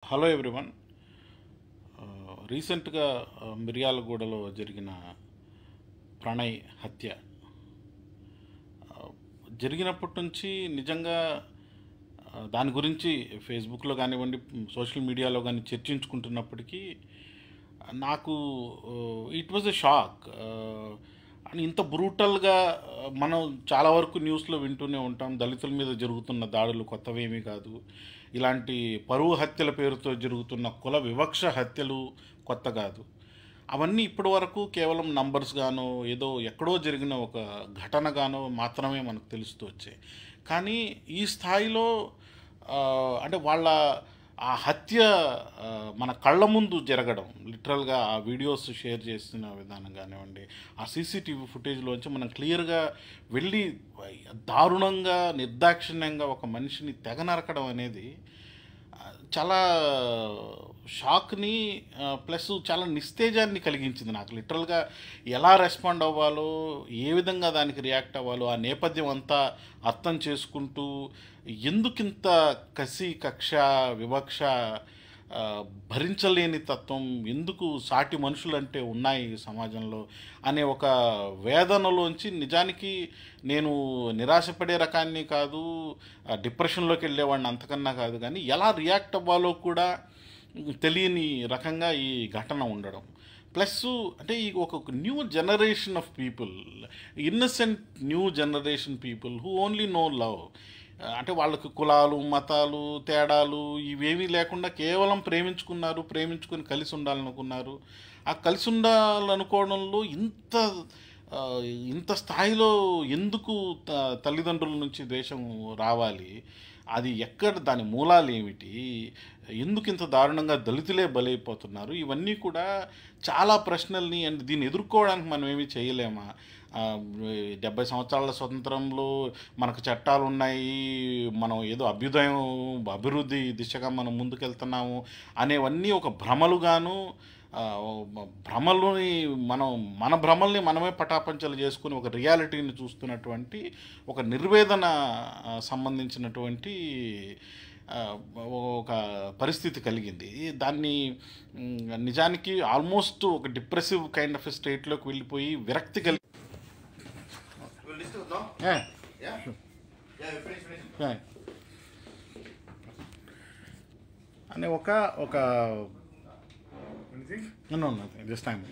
Hello everyone రీసెంట్గా ఆ, మిర్యాలగూడలో జరిగిన ప్రణయ్ హత్య ఆ, జరిగినప్పటి నుంచి నిజంగా ఆ, దాని గురించి ఫేస్బుక్లో కానివ్వండి సోషల్ మీడియాలో కానీ చర్చించుకుంటున్నప్పటికీ నాకు ఇట్ వాజ్ ఎ షాక్ అని ఇంత బ్రూటల్గా మనం చాలా వరకు న్యూస్లో వింటూనే ఉంటాం దళితుల మీద జరుగుతున్న దాడులు కొత్తవేమీ కాదు ఇలాంటి పరువు హత్యల పేరుతో జరుగుతున్న కుల వివక్ష హత్యలు కొత్త కాదు అవన్నీ ఇప్పటి వరకు కేవలం నంబర్స్ గానో ఏదో ఎక్కడో జరిగిన ఒక ఘటనగానో మాత్రమే మనకు తెలుస్తూ వచ్చాయి కానీ ఈ స్థాయిలో ఆ, అంటే వాళ్ళ ఆ హత్య ఆ, మన కళ్ళ ముందు జరగడం లిటరల్గా ఆ వీడియోస్ షేర్ చేస్తున్న విధానం కానివ్వండి ఆ సీసీటీవీ ఫుటేజ్లోంచి మనం క్లియర్గా వెళ్ళి దారుణంగా నిర్దాక్షిణ్యంగా ఒక మనిషిని తెగ నరకడం అనేది ఆ, చాలా షాక్ని ప్లస్ చాలా నిస్తేజాన్ని కలిగించింది నాకు లిటరల్గా ఎలా రెస్పాండ్ అవ్వాలో ఏ విధంగా దానికి రియాక్ట్ అవ్వాలో ఆ నేపథ్యం అంతా అర్థం చేసుకుంటూ ఎందుకింత కసి కక్ష వివక్ష ఆ, భరించలేని తత్వం ఎందుకు సాటి మనుషులంటే ఉన్నాయి ఈ సమాజంలో అనే ఒక వేదనలోంచి నిజానికి నేను నిరాశపడే రకాన్ని కాదు ఆ, డిప్రెషన్లోకి వెళ్ళేవాడిని అంతకన్నా కాదు కానీ ఎలా రియాక్ట్ అవ్వాలో కూడా తెలియని రకంగా ఈ ఘటన ఉండడం ప్లస్ అంటే ఈ ఒక new generation of people innocent new generation people who only know love అంటే వాళ్ళకి కులాలు మతాలు తేడాలు ఇవేమీ లేకుండా కేవలం ప్రేమించుకున్నారు ప్రేమించుకొని కలిసి ఉండాలనుకున్నారు ఆ కలిసి ఉండాలనుకోవడంలో ఇంత ఆ, ఇంత స్థాయిలో ఎందుకు త- తల్లిదండ్రుల నుంచి ద్వేషం రావాలి అది ఎక్కడ దాని మూలాలు ఏమిటి ఎందుకు ఇంత దారుణంగా దళితులే బలైపోతున్నారు ఇవన్నీ కూడా చాలా ప్రశ్నల్ని అండ్ దీన్ని ఎదుర్కోవడానికి మనం ఏమీ చేయలేమా ఆ, డెబ్బై సంవత్సరాల స్వతంత్రంలో మనకు చట్టాలు ఉన్నాయి మనం ఏదో అభ్యుదయం అభివృద్ధి దిశగా మనం ముందుకెళ్తున్నాము అనేవన్నీ ఒక భ్రమలుగాను ఆ, భ్రమలని మనం మన భ్రమల్ని మనమే పటాపంచలు చేసుకుని ఒక రియాలిటీని చూస్తున్నటువంటి ఒక నిర్వేదన ఆ, సంబంధించినటువంటి ఆ, ఒక పరిస్థితి కలిగింది దాన్ని మ్, నిజానికి ఆల్మోస్ట్ ఒక డిప్రెసివ్ కైండ్ ఆఫ్ స్టేట్లోకి వెళ్ళిపోయి విరక్తి కలిగి Will this do it now? A, Yeah? Yeah, we finish, finish. ఏ. అనే ఒక ఒక Anything? దిస్ టైం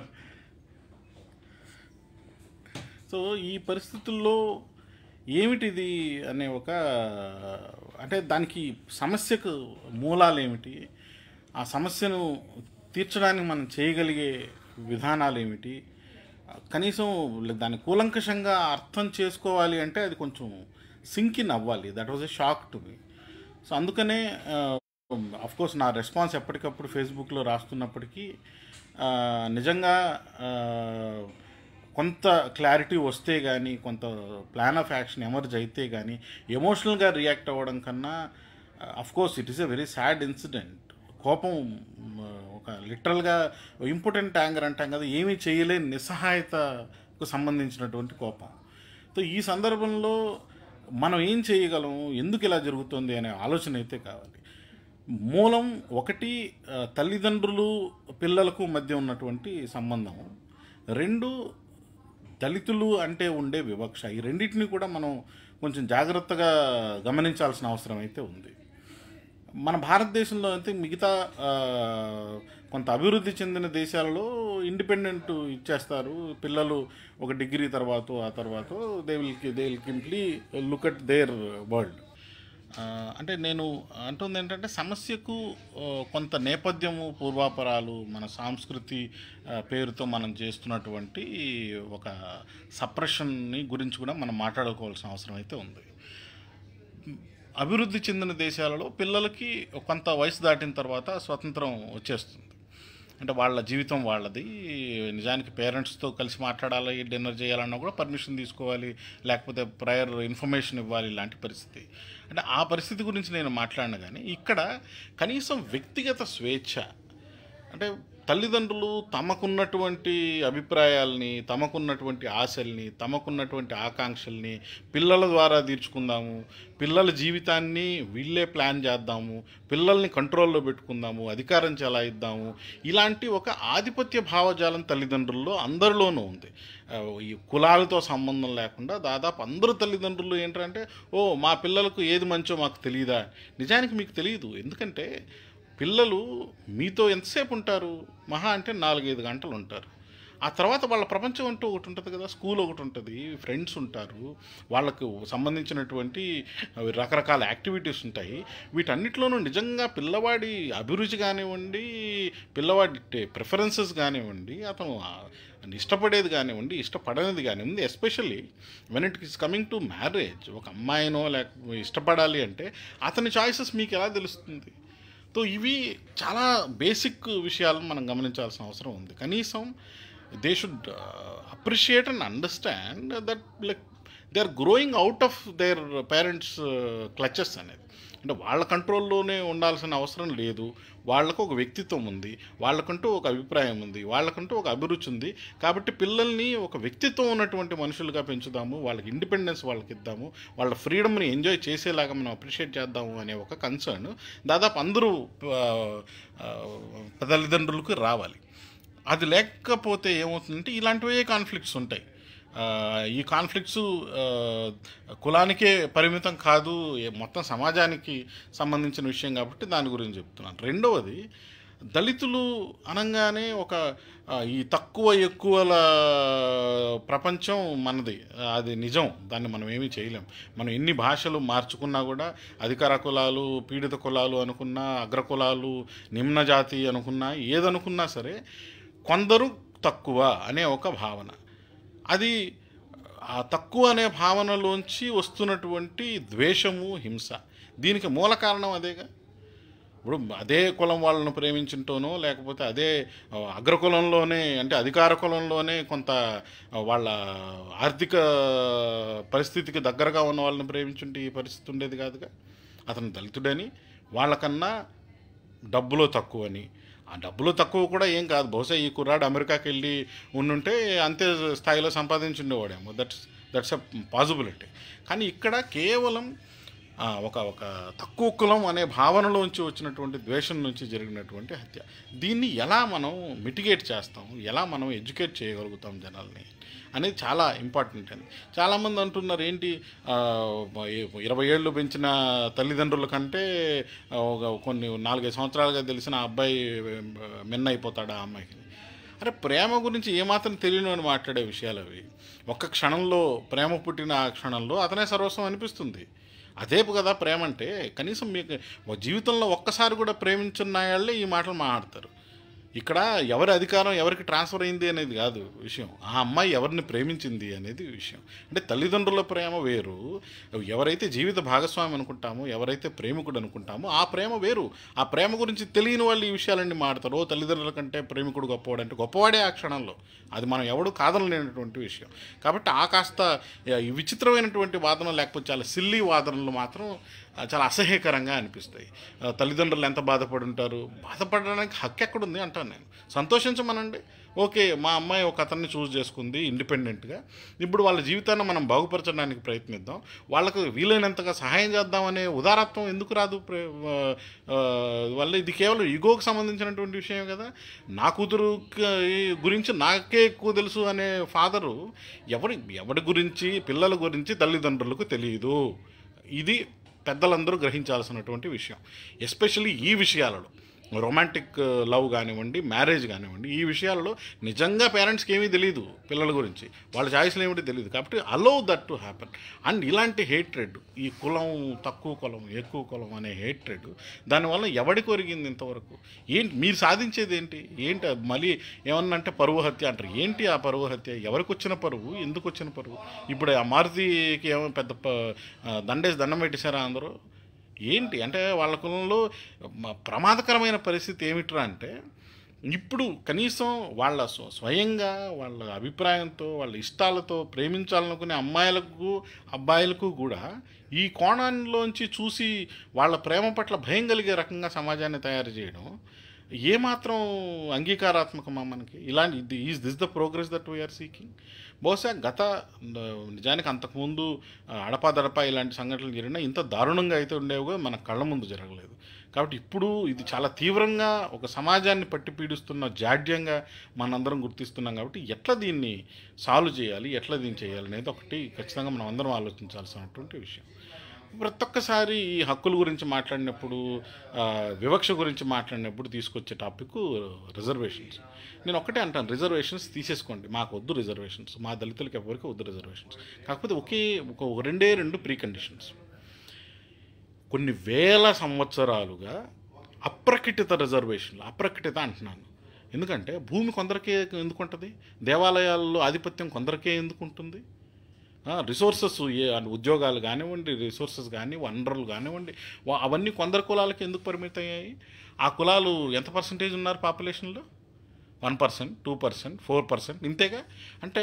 సో ఈ పరిస్థితుల్లో ఏమిటిది అనే ఒక అంటే దానికి సమస్యకు మూలాలు ఏమిటి ఆ సమస్యను తీర్చడానికి మనం చేయగలిగే విధానాలు ఏమిటి కనీసం దాన్ని కూలంకషంగా అర్థం చేసుకోవాలి అంటే అది కొంచెం సింకిన్ అవ్వాలి that was a shock to me so అందుకనే అఫ్ కోర్స్ నా రెస్పాన్స్ ఎప్పటికప్పుడు ఫేస్బుక్లో రాస్తున్నప్పటికీ ఆ, నిజంగా ఆ, కొంత క్లారిటీ వస్తే కానీ కొంత ప్లాన్ ఆఫ్ యాక్షన్ ఎమర్జ్ అయితే కానీ ఎమోషనల్గా రియాక్ట్ అవ్వడం కన్నా of course it is a very sad incident కోపం మ, ఒక లిటరల్గా ఇంపార్టెంట్ యాంగర్ అంటాం కదా ఏమీ చేయలేని నిస్సహాయతకు సంబంధించినటువంటి కోపం సో ఈ సందర్భంలో మనం ఏం చేయగలం ఎందుకు ఇలా జరుగుతుంది అనే ఆలోచన అయితే కావాలి మూలం ఒకటి ఆ, తల్లిదండ్రులు పిల్లలకు మధ్య ఉన్నటువంటి సంబంధం రెండు దళితులు అంటే ఉండే వివక్ష ఈ రెండింటిని కూడా మనం కొంచెం జాగ్రత్తగా గమనించాల్సిన అవసరం అయితే ఉంది మన భారతదేశంలో అయితే మిగతా ఆ, కొంత అభివృద్ధి చెందిన దేశాలలో ఇండిపెండెంట్ ఇచ్చేస్తారు పిల్లలు ఒక డిగ్రీ తర్వాత ఆ తర్వాత they will they will simply look at their world అంటే నేను అంటుంది ఏంటంటే సమస్యకు ఆ, కొంత నేపథ్యము పూర్వాపరాలు మన సంస్కృతి ఆ, పేరుతో మనం చేస్తున్నటువంటి ఒక సప్రెషన్ని గురించి కూడా మనం మాట్లాడుకోవాల్సిన అవసరం అయితే ఉంది అభివృద్ధి చెందిన దేశాలలో పిల్లలకి కొంత వయసు దాటిన తర్వాత స్వతంత్రం వచ్చేస్తుంది అంటే వాళ్ళ జీవితం వాళ్ళది నిజానికి పేరెంట్స్తో కలిసి మాట్లాడాలి డిన్నర్ చేయాలన్నా కూడా పర్మిషన్ తీసుకోవాలి లేకపోతే ప్రయర్ ఇన్ఫర్మేషన్ ఇవ్వాలి ఇలాంటి పరిస్థితి అంటే ఆ పరిస్థితి గురించి నేను మాట్లాడిన కానీ ఇక్కడ కనీసం వ్యక్తిగత స్వేచ్ఛ అంటే తల్లిదండ్రులు తమకున్నటువంటి అభిప్రాయాల్ని తమకున్నటువంటి ఆశల్ని తమకున్నటువంటి ఆకాంక్షల్ని పిల్లల ద్వారా తీర్చుకుందాము పిల్లల జీవితాన్ని వీళ్ళే ప్లాన్ చేద్దాము పిల్లల్ని కంట్రోల్లో పెట్టుకుందాము అధికారం చెలాయిద్దాము ఇలాంటి ఒక ఆధిపత్య భావజాలం తల్లిదండ్రుల్లో అందరిలోనూ ఉంది ఆ, ఈ కులాలతో సంబంధం లేకుండా దాదాపు అందరు తల్లిదండ్రులు ఏంటంటే ఓ మా పిల్లలకు ఏది మంచో మాకు తెలియదా నిజానికి మీకు తెలియదు ఎందుకంటే పిల్లలు మీతో ఎంతసేపు ఉంటారు మహా అంటే నాలుగైదు గంటలు ఉంటారు ఆ తర్వాత వాళ్ళ ప్రపంచం అంటూ ఒకటి ఉంటుంది కదా స్కూల్ ఒకటి ఉంటుంది ఫ్రెండ్స్ ఉంటారు వాళ్ళకు సంబంధించినటువంటి అవి రకరకాల యాక్టివిటీస్ ఉంటాయి వీటన్నిటిలోనూ నిజంగా పిల్లవాడి అభిరుచి కానివ్వండి పిల్లవాడి ప్రిఫరెన్సెస్ కానివ్వండి అతను ఆ ఇష్టపడేది కానివ్వండి ఇష్టపడనిది కానివ్వండి especially when it is coming to marriage ఒక అమ్మాయినో లేక ఇష్టపడాలి అంటే అతని చాయిసెస్ మీకు ఎలా తెలుస్తుంది సో ఇవి చాలా బేసిక్ విషయాలను మనం గమనించాల్సిన అవసరం ఉంది కనీసం they should appreciate and understand that like they are growing out of their parents clutches అనేది అంటే వాళ్ళ కంట్రోల్లోనే ఉండాల్సిన అవసరం లేదు వాళ్ళకు ఒక వ్యక్తిత్వం ఉంది వాళ్ళకంటూ ఒక అభిప్రాయం ఉంది వాళ్ళకంటూ ఒక అభిరుచి ఉంది కాబట్టి పిల్లల్ని ఒక వ్యక్తిత్వం ఉన్నటువంటి మనుషులుగా పెంచుదాము వాళ్ళకి ఇండిపెండెన్స్ వాళ్ళకి ఇద్దాము వాళ్ళ ఫ్రీడమ్ని ఎంజాయ్ చేసేలాగా మనం అప్రిషియేట్ చేద్దాము అనే ఒక కన్సర్న్ దాదాపు అందరూ ఆ, ఆ, తల్లిదండ్రులకు రావాలి అది లేకపోతే ఏమవుతుందంటే ఇలాంటివే కాన్ఫ్లిక్ట్స్ ఉంటాయి ఆ, ఈ కాన్ఫ్లిక్ట్స్ ఆ, కులానికే పరిమితం కాదు ఏ- మొత్తం సమాజానికి సంబంధించిన విషయం కాబట్టి దాని గురించి చెప్తున్నాను రెండవది దళితులు అనగానే ఒక ఆ, ఈ తక్కువ ఎక్కువల ప్రపంచం మనది అది నిజం దాన్ని మనం ఏమీ చేయలేం మనం ఎన్ని భాషలు మార్చుకున్నా కూడా అధికార కులాలు పీడిత కులాలు అనుకున్నా అగ్రకులాలు నిమ్న జాతి అనుకున్నా ఏదనుకున్నా సరే కొందరు తక్కువ అనే ఒక భావన అది ఆ తక్కువ అనే భావనలోంచి వస్తున్నటువంటి ద్వేషము హింస దీనికి మూల కారణం అదేగా ఇప్పుడు అదే కులం వాళ్ళను ప్రేమించుంటోనో లేకపోతే అదే ఆ, అగ్రకులంలోనే అంటే అధికార కులంలోనే కొంత ఆ, వాళ్ళ ఆర్థిక పరిస్థితికి దగ్గరగా ఉన్న వాళ్ళని ప్రేమించుంటే ఈ పరిస్థితి ఉండేది కాదుగా అతను దళితుడని వాళ్ళకన్నా డబ్బులో తక్కువని ఆ డబ్బులో తక్కువ కూడా ఏం కాదు బహుశా ఈ కుర్రాడు అమెరికాకి వెళ్ళి ఉండుంటే అంతే స్థాయిలో సంపాదించుండేవాడేమో దట్స్ దట్స్ అ పాసిబిలిటీ కానీ ఇక్కడ కేవలం ఆ, ఒక ఒక తక్కువ కులం అనే భావనలోంచి వచ్చినటువంటి ద్వేషం నుంచి జరిగినటువంటి హత్య దీన్ని ఎలా మనం మిటిగేట్ చేస్తాం ఎలా మనం ఎడ్యుకేట్ చేయగలుగుతాం జనాల్ని అనేది చాలా ఇంపార్టెంట్ అని చాలామంది అంటున్నారు ఏంటి ఆ, ఇరవై ఏళ్ళు పెంచిన తల్లిదండ్రుల కంటే ఆ, ఒక కొన్ని నాలుగైదు సంవత్సరాలుగా తెలిసిన ఆ అబ్బాయి మిన్న అయిపోతాడు ఆ అమ్మాయికి అరే ప్రేమ గురించి ఏమాత్రం తెలియను అని మాట్లాడే విషయాలు అవి ఒక్క క్షణంలో ప్రేమ పుట్టిన ఆ క్షణంలో అతనే సర్వస్వం అనిపిస్తుంది అదేపు కదా ప్రేమ అంటే కనీసం మీకు ఒక జీవితంలో ఒక్కసారి కూడా ప్రేమించున్న వాళ్ళే ఈ మాటలు మాట్లాడతారు ఇక్కడ ఎవరి అధికారం ఎవరికి ట్రాన్స్ఫర్ అయింది అనేది కాదు విషయం ఆ అమ్మాయి ఎవరిని ప్రేమించింది అనేది విషయం అంటే తల్లిదండ్రుల ప్రేమ వేరు ఎవరైతే జీవిత భాగస్వామి అనుకుంటామో ఎవరైతే ప్రేమికుడు అనుకుంటామో ఆ ప్రేమ వేరు ఆ ప్రేమ గురించి తెలియని వాళ్ళు ఈ విషయాలన్నీ మాడతారు ఓ తల్లిదండ్రుల కంటే ప్రేమికుడు గొప్పవాడు అంటే గొప్పవాడే ఆ క్షణంలో అది మనం ఎవడు కాదనలేనటువంటి విషయం కాబట్టి ఆ కాస్త ఈ విచిత్రమైనటువంటి వాదన లేకపోతే చాలా సిల్లీ వాదనలు మాత్రం ఆ, చాలా అసహ్యకరంగా అనిపిస్తాయి ఆ, తల్లిదండ్రులు ఎంత బాధపడి ఉంటారు బాధపడడానికి హక్కు ఎక్కడుంది అంటాను నేను సంతోషించమనండి ఓకే మా అమ్మాయి ఒక అతన్ని చూస్ చేసుకుంది ఇండిపెండెంట్గా ఇప్పుడు వాళ్ళ జీవితాన్ని మనం బాగుపరచడానికి ప్రయత్నిద్దాం వాళ్ళకు వీలైనంతగా సహాయం చేద్దామనే ఉదారత్వం ఎందుకు రాదు ప్రే- ఆ, ఆ, వల్ల ఇది కేవలం ఈగోకి సంబంధించినటువంటి విషయం కదా నా కూతురు గురించి నాకే ఎక్కువ తెలుసు అనే ఫాదరు ఎవరి ఎవరి గురించి పిల్లల గురించి తల్లిదండ్రులకు తెలియదు ఇది పెద్దలందరూ గ్రహించాల్సినటువంటి విషయం ఎస్పెషల్లీ ఈ విషయాలలో రొమాంటిక్ లవ్ కానివ్వండి మ్యారేజ్ కానివ్వండి ఈ విషయాల్లో నిజంగా పేరెంట్స్కి ఏమీ తెలియదు పిల్లల గురించి వాళ్ళ ఛాయిస్లు ఏమిటి తెలియదు కాబట్టి allow that to happen and ఇలాంటి హేట్రెడ్ ఈ కులం తక్కువ కులం ఎక్కువ కులం అనే హేట్రెడ్ దానివల్ల ఎవడికి ఒరిగింది ఇంతవరకు ఏంటి మీరు సాధించేది ఏంటి ఏంటి అది మళ్ళీ ఏమన్నా అంటే పరువు హత్య అంటారు ఏంటి ఆ పరువు హత్య ఎవరికి వచ్చిన పరువు ఎందుకు వచ్చిన పరువు ఇప్పుడు ఆ మారుతికి ఏమో పెద్ద ప- ఆ, దండేసి దండం పెట్టేశారా అందరూ ఏంటి అంటే వాళ్ళ కులంలో మ- ప్రమాదకరమైన పరిస్థితి ఏమిట్రా అంటే ఇప్పుడు కనీసం వాళ్ళ స్వ- స్వయంగా వాళ్ళ అభిప్రాయంతో వాళ్ళ ఇష్టాలతో ప్రేమించాలనుకునే అమ్మాయిలకు అబ్బాయిలకు కూడా ఈ కోణంలోంచి చూసి వాళ్ళ ప్రేమ పట్ల భయం కలిగే రకంగా సమాజాన్ని తయారు చేయడం ఏమాత్రం అంగీకారాత్మకమా మనకి ఇలాంటి ఇది is this the progress that we're seeking బహుశా గత ఆ, నిజానికి అంతకుముందు ఆ, అడపాదడపా ఇలాంటి సంఘటనలు జరిగినా ఇంత దారుణంగా అయితే ఉండేవిగా మన కళ్ళ ముందు జరగలేదు కాబట్టి ఇప్పుడు ఇది చాలా తీవ్రంగా ఒక సమాజాన్ని పట్టి పీడిస్తున్న జాడ్యంగా మనందరం గుర్తిస్తున్నాం కాబట్టి ఎట్లా దీన్ని సాల్వ్ చేయాలి ఎట్లా దీన్ని చేయాలి అనేది ఒకటి ఖచ్చితంగా మనం అందరం ఆలోచించాల్సినటువంటి విషయం ప్రతి ఒక్కసారి ఈ హక్కుల గురించి మాట్లాడినప్పుడు ఆ, వివక్ష గురించి మాట్లాడినప్పుడు తీసుకొచ్చే టాపిక్ రిజర్వేషన్స్ నేను ఒకటే అంటాను రిజర్వేషన్స్ తీసేసుకోండి మాకు వద్దు రిజర్వేషన్స్ మా దళితులకి ఎవరికి వద్దు రిజర్వేషన్స్ కాకపోతే ఒకే ఒక రెండే రెండు ప్రీ కండిషన్స్ కొన్ని వేల సంవత్సరాలుగా అప్రకటిత రిజర్వేషన్లు అప్రకటిత అంటున్నాను ఎందుకంటే భూమి కొందరికే ఎందుకు ఉంటుంది దేవాలయాల్లో ఆధిపత్యం కొందరికే ఎందుకు ఉంటుంది రిసోర్సెస్ ఏ ఉద్యోగాలు కానివ్వండి రిసోర్సెస్ కానీ వనరులు కానివ్వండి వా- అవన్నీ కొందరు కులాలకి ఎందుకు పరిమితం అయ్యాయి ఆ కులాలు ఎంత పర్సంటేజ్ ఉన్నారు పాపులేషన్లో one percent two percent four percent ఇంతేగా అంటే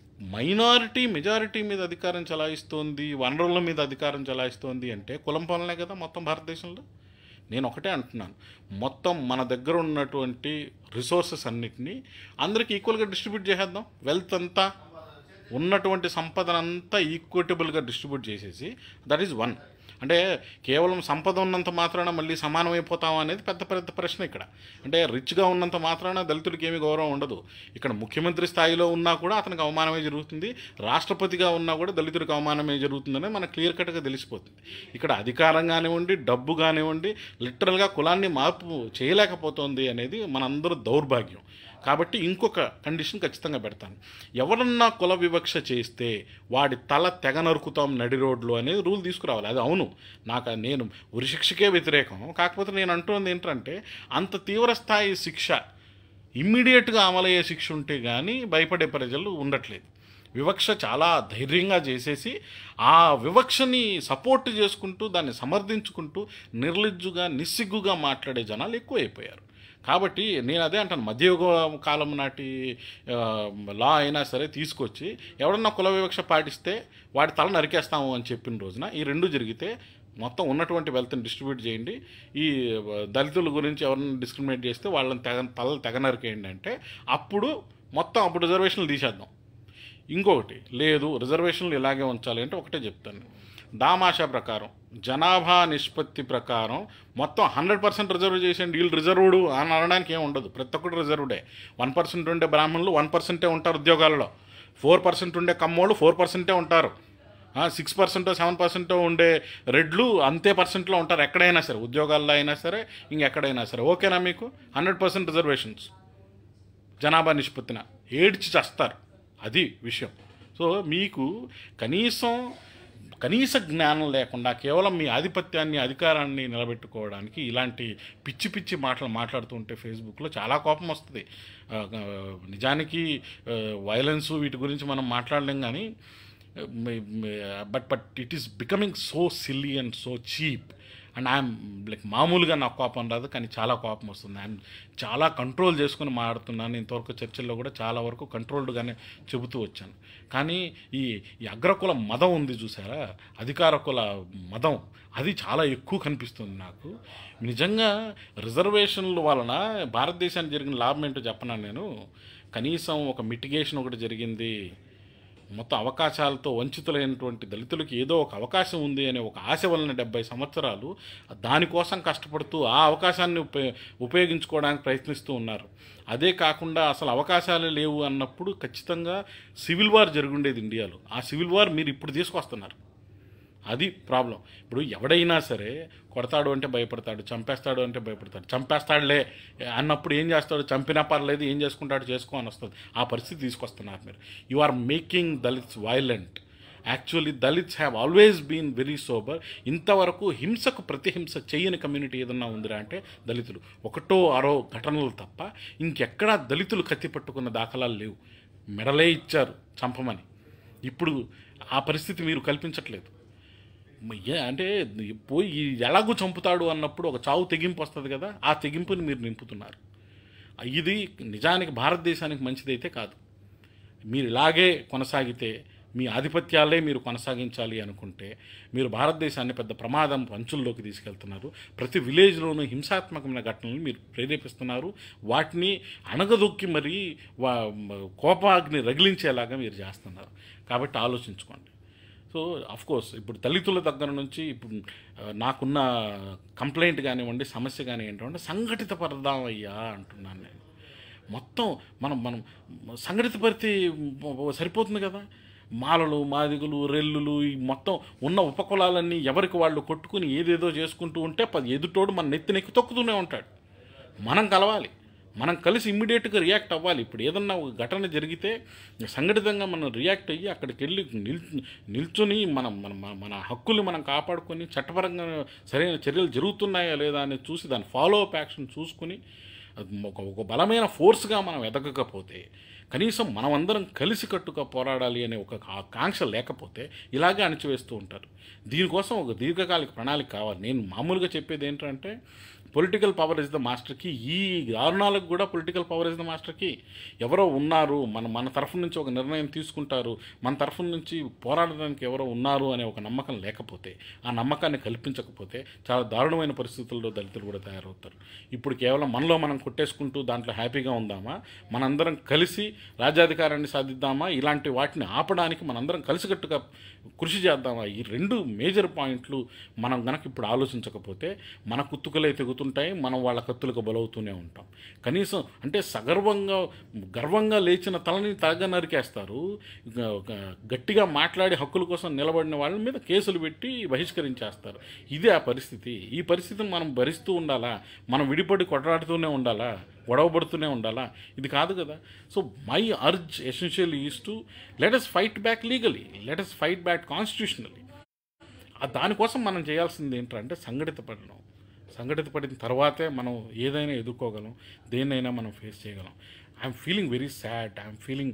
మైనారిటీ మెజారిటీ మీద అధికారం చలాయిస్తోంది వనరుల మీద అధికారం చలాయిస్తోంది అంటే కులం పాలనే కదా మొత్తం భారతదేశంలో నేను ఒకటే అంటున్నాను మొత్తం మన దగ్గర ఉన్నటువంటి రిసోర్సెస్ అన్నిటినీ అందరికి ఈక్వల్గా డిస్ట్రిబ్యూట్ చేసేద్దాం వెల్త్ అంతా ఉన్నటువంటి సంపదనంతా ఈక్విటబుల్గా డిస్ట్రిబ్యూట్ చేసేసి దట్ ఈజ్ వన్ అంటే కేవలం సంపద ఉన్నంత మాత్రాన మళ్ళీ సమానమైపోతాం అనేది పెద్ద పెద్ద ప్రశ్న ఇక్కడ అంటే రిచ్గా ఉన్నంత మాత్రాన దళితుడికి ఏమీ గౌరవం ఉండదు ఇక్కడ ముఖ్యమంత్రి స్థాయిలో ఉన్నా కూడా అతనికి అవమానమే జరుగుతుంది రాష్ట్రపతిగా ఉన్నా కూడా దళితుడికి అవమానమే జరుగుతుందని మనకు క్లియర్ కట్గా తెలిసిపోతుంది ఇక్కడ అధికారం కానివ్వండి డబ్బు కానివ్వండి లిటరల్గా కులాన్ని మార్పు చేయలేకపోతుంది అనేది మనందరూ దౌర్భాగ్యం కాబట్టి ఇంకొక కండిషన్ ఖచ్చితంగా పెడతాను ఎవరన్నా కుల వివక్ష చేస్తే వాడి తల తెగ నరుకుతాం నడి రోడ్లు అనేది రూల్ తీసుకురావాలి అది అవును నాకు నేను ఉరిశిక్షకే వ్యతిరేకం కాకపోతే నేను అంటున్నది ఏంటంటే అంత తీవ్ర స్థాయి శిక్ష ఇమ్మీడియట్గా అమలయ్యే శిక్ష ఉంటే కానీ భయపడే ప్రజలు ఉండట్లేదు వివక్ష చాలా ధైర్యంగా చేసేసి ఆ వివక్షని సపోర్ట్ చేసుకుంటూ దాన్ని సమర్థించుకుంటూ నిర్లిజ్జుగా నిస్సిగ్గుగా మాట్లాడే జనాలు ఎక్కువైపోయారు కాబట్టి నేను అదే అంటాను మధ్యయుగ కాలం నాటి ఆ, లా అయినా సరే తీసుకొచ్చి ఎవడన్నా కుల వివక్ష పాటిస్తే వాడి తల నరికేస్తాము అని చెప్పిన రోజున ఈ రెండు జరిగితే మొత్తం ఉన్నటువంటి వెల్త్ని డిస్ట్రిబ్యూట్ చేయండి ఈ దళితుల గురించి ఎవరైనా డిస్క్రిమినేట్ చేస్తే వాళ్ళని తెగ తల తెగ నరికేయండి అంటే అప్పుడు మొత్తం అప్పుడు రిజర్వేషన్లు తీసేద్దాం ఇంకొకటి లేదు రిజర్వేషన్లు ఇలాగే ఉంచాలి అంటే ఒకటే చెప్తాను దామాషా ప్రకారం జనాభా నిష్పత్తి ప్రకారం మొత్తం హండ్రెడ్ పర్సెంట్ రిజర్వ్ చేసేయండి వీళ్ళు రిజర్వ్డ్ అని అనడానికి ఏం ఉండదు ప్రతి ఒక్కటి రిజర్వ్డే వన్ పర్సెంట్ ఉండే బ్రాహ్మణులు వన్ పర్సెంటే ఉంటారు ఉద్యోగాలలో ఫోర్ పర్సెంట్ ఉండే కమ్మోళ్ళు ఫోర్ పర్సెంటే ఉంటారు సిక్స్ పర్సెంటో సెవెన్ పర్సెంటో ఉండే రెడ్లు అంతే పర్సెంట్లో ఉంటారు ఎక్కడైనా సరే ఉద్యోగాల్లో అయినా సరే ఇంకెక్కడైనా సరే ఓకేనా మీకు హండ్రెడ్ పర్సెంట్ రిజర్వేషన్స్ జనాభా నిష్పత్తిన ఏడ్చి చస్తారు అది విషయం సో మీకు కనీసం కనీస జ్ఞానం లేకుండా కేవలం మీ ఆధిపత్యాన్ని అధికారాన్ని నిలబెట్టుకోవడానికి ఇలాంటి పిచ్చి పిచ్చి మాటలు మాట్లాడుతూ ఉంటే ఫేస్బుక్లో చాలా కోపం వస్తుంది ఆ, ఆ, నిజానికి వైలెన్స్ వీటి గురించి మనం మాట్లాడలేం కానీ but but it is becoming so silly and so cheap and I'm like మామూలుగా నాకు కోపం రాదు కానీ చాలా కోపం వస్తుంది ఐఎమ్ చాలా కంట్రోల్ చేసుకుని మాట్లాడుతున్నాను ఇంతవరకు చర్చల్లో కూడా చాలా వరకు కంట్రోల్డ్గానే చెబుతూ వచ్చాను కానీ ఈ ఈ అగ్రకుల మదం ఉంది చూసారా అధికార కుల మదం అది చాలా ఎక్కువ కనిపిస్తుంది నాకు నిజంగా రిజర్వేషన్ల వలన భారతదేశానికి జరిగిన లాభం ఏంటో చెప్పనా నేను కనీసం ఒక మిటిగేషన్ ఒకటి జరిగింది మొత్తం అవకాశాలతో వంచితులైనటువంటి దళితులకి ఏదో ఒక అవకాశం ఉంది అనే ఒక ఆశ వలన డెబ్బై సంవత్సరాలు దానికోసం కష్టపడుతూ ఆ అవకాశాన్ని ఉప ఉపయోగించుకోవడానికి ప్రయత్నిస్తూ ఉన్నారు అదే కాకుండా అసలు అవకాశాలే లేవు అన్నప్పుడు ఖచ్చితంగా సివిల్ వార్ జరుగుండేది ఇండియాలో ఆ సివిల్ వార్ మీరు ఇప్పుడు తీసుకొస్తున్నారు అది ప్రాబ్లం ఇప్పుడు ఎవడైనా సరే కొడతాడు అంటే భయపడతాడు చంపేస్తాడు అంటే భయపడతాడు చంపేస్తాడులే అన్నప్పుడు ఏం చేస్తాడు చంపినా పర్లేదు ఏం చేసుకుంటాడు చేసుకో అని వస్తుంది ఆ పరిస్థితి తీసుకొస్తున్నారు మీరు you are making Dalits violent actually Dalits have always been very sober ఇంతవరకు హింసకు ప్రతిహింస చేయని కమ్యూనిటీ ఏదన్నా ఉందిరా అంటే దళితులు ఒకటో అరో ఘటనలు తప్ప ఇంకెక్కడా దళితులు కత్తి పట్టుకున్న దాఖలాలు లేవు మెడలే ఇచ్చారు చంపమని ఇప్పుడు ఆ పరిస్థితి మీరు కల్పించట్లేదు మ- ఏ- అంటే పోయి ఎలాగూ చంపుతాడు అన్నప్పుడు ఒక చావు తెగింపు వస్తుంది కదా ఆ తెగింపుని మీరు నింపుతున్నారు ఇది నిజానికి భారతదేశానికి మంచిదైతే కాదు మీరు ఇలాగే కొనసాగితే మీ ఆధిపత్యాలే మీరు కొనసాగించాలి అనుకుంటే మీరు భారతదేశాన్ని పెద్ద ప్రమాదం పంచుల్లోకి తీసుకెళ్తున్నారు ప్రతి విలేజ్లోనూ హింసాత్మకమైన ఘటనలు మీరు ప్రేరేపిస్తున్నారు వాటిని అణగదొక్కి మరీ వా కోపాగ్ని రగిలించేలాగా మీరు చేస్తున్నారు కాబట్టి ఆలోచించుకోండి సో అఫ్ కోర్స్ ఇప్పుడు దళితుల దగ్గర నుంచి ఇప్పుడు ఆ, నాకున్న కంప్లైంట్ కానివ్వండి సమస్య కానివ్వండి సంఘటిత పరదాం అయ్యా అంటున్నాను నేను మొత్తం మనం మనం సంఘటిత పరిస్థితి సరిపోతుంది కదా మాలలు మాదిగులు రెల్లులు ఈ మొత్తం ఉన్న ఉపకులాలన్నీ ఎవరికి వాళ్ళు కొట్టుకుని ఏదేదో చేసుకుంటూ ఉంటే పది ఎదుటోడు మన నెత్తినెక్కి తొక్కుతూనే ఉంటాడు మనం కలవాలి మనం కలిసి ఇమ్మీడియట్గా రియాక్ట్ అవ్వాలి ఇప్పుడు ఏదన్నా ఒక ఘటన జరిగితే సంఘటితంగా మనం రియాక్ట్ అయ్యి అక్కడికి వెళ్ళి నిల్ నిల్చుని మనం మన మన- మన హక్కుల్ని మనం కాపాడుకొని చట్టపరంగా సరైన చర్యలు జరుగుతున్నాయా లేదా అనేది చూసి దాని ఫాలో అప్ యాక్షన్ చూసుకుని అది ఒక ఒక బలమైన ఫోర్స్గా మనం ఎదగకపోతే కనీసం మనమందరం కలిసికట్టుగా పోరాడాలి అనే ఒక ఆ కాంక్ష లేకపోతే ఇలాగే అణచివేస్తూ ఉంటారు దీనికోసం ఒక దీర్ఘకాలిక ప్రణాళిక కావాలి నేను మామూలుగా చెప్పేది ఏంటంటే పొలిటికల్ పవర్ ఇస్ ద మాస్టర్కి ఈ దారుణాలకు కూడా పొలిటికల్ పవర్ ఇస్ ద మాస్టర్కి ఎవరో ఉన్నారు మన మన తరఫు నుంచి ఒక నిర్ణయం తీసుకుంటారు మన తరఫు నుంచి పోరాడడానికి ఎవరో ఉన్నారు అనే ఒక నమ్మకం లేకపోతే ఆ నమ్మకాన్ని కల్పించకపోతే చాలా దారుణమైన పరిస్థితుల్లో దళితులు కూడా తయారవుతారు ఇప్పుడు కేవలం మనలో మనం కొట్టేసుకుంటూ దాంట్లో హ్యాపీగా ఉందామా మనందరం కలిసి రాజ్యాధికారాన్ని సాధిద్దామా ఇలాంటి వాటిని ఆపడానికి మనందరం కలిసికట్టుగా కృషి చేద్దామా ఈ రెండు మేజర్ పాయింట్లు మనం గనక ఇప్పుడు ఆలోచించకపోతే మన కుత్తుకలే తెగుతుంటాయి మనం వాళ్ళ కత్తులకు బలవుతూనే ఉంటాం కనీసం అంటే సగర్వంగా గర్వంగా లేచిన తలని తగ నరికేస్తారు ఇక ఒక గట్టిగా మాట్లాడి హక్కుల కోసం నిలబడిన వాళ్ళ మీద కేసులు పెట్టి బహిష్కరించేస్తారు ఇదే ఆ పరిస్థితి ఈ పరిస్థితిని మనం భరిస్తూ ఉండాలా మనం విడిపడి కొట్లాడుతూనే ఉండాలా గొడవపడుతూనే ఉండాలా ఇది కాదు కదా so my urge essential is to let us fight back legally let us fight back constitutionally దానికోసం మనం చేయాల్సింది ఏంటంటే సంఘటిత పడడం సంఘటిత పడిన తర్వాతే మనం ఏదైనా ఎదుర్కోగలం దేన్నైనా మనం ఫేస్ చేయగలం I'm feeling very sad I'm feeling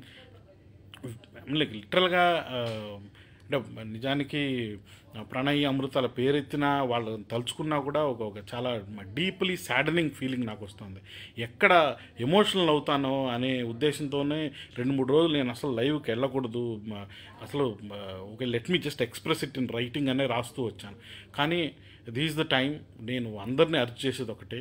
like లిటరల్గా అంటే నిజానికి ప్రణయ్ అమృతాల పేరెత్తినా వాళ్ళు తలుచుకున్నా కూడా ఒక ఒక చాలా డీప్లీ సాడనింగ్ ఫీలింగ్ నాకు వస్తుంది ఎక్కడ ఎమోషనల్ అవుతానో అనే ఉద్దేశంతోనే రెండు మూడు రోజులు నేను అసలు లైవ్కి వెళ్ళకూడదు మ- అసలు okay let me just express it in writing అనే రాస్తూ వచ్చాను కానీ దీస్ ద టైం నేను అందరినీ అర్జ్ చేసేది ఒకటే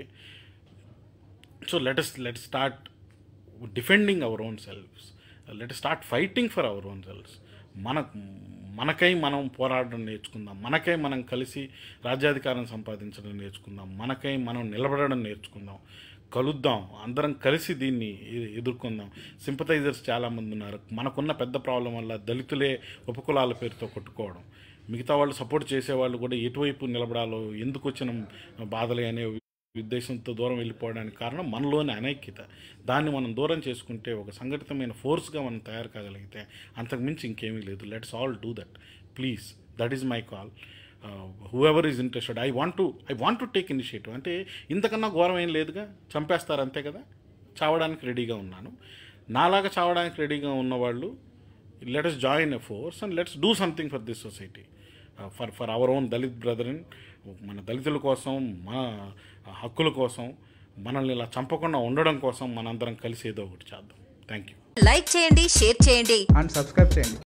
so let us let start defending our own selfs let start fighting for our own selfs మన మనకై మనం పోరాడడం నేర్చుకుందాం మనకై మనం కలిసి రాజ్యాధికారం సంపాదించడం నేర్చుకుందాం మనకై మనం నిలబడడం నేర్చుకుందాం కలుద్దాం అందరం కలిసి దీన్ని ఎ- ఎదుర్కొందాం సింపతైజర్స్ చాలామంది ఉన్నారు మనకున్న పెద్ద ప్రాబ్లం వల్ల దళితులే ఉపకులాల పేరుతో కొట్టుకోవడం మిగతా వాళ్ళు సపోర్ట్ చేసేవాళ్ళు కూడా ఎటువైపు నిలబడాలో ఎందుకు వచ్చిన బాధలే అనే ఉద్దేశంతో దూరం వెళ్ళిపోవడానికి కారణం మనలోని అనైక్యత దాన్ని మనం దూరం చేసుకుంటే ఒక సంఘటితమైన ఫోర్స్గా మనం తయారు కాగలిగితే అంతకుమించి ఇంకేమీ లేదు let's all do that please that is my call who ever is interested I want to I want to take initiative అంటే ఇంతకన్నా ఘోరం ఏం లేదుగా చంపేస్తారు అంతే కదా చావడానికి రెడీగా ఉన్నాను నాలాగా చావడానికి రెడీగా ఉన్నవాళ్ళు let us join a force and let's do something for this society for for our own Dalit brethren మన దళితుల కోసం మన హక్కుల కోసం మనల్ని ఇలా చంపకుండా ఉండడం కోసం మనందరం కలిసి ఏదో ఒకటి చేద్దాం థ్యాంక్ యూ లైక్ చేయండి షేర్ చేయండి అండ్ సబ్స్క్రైబ్ చేయండి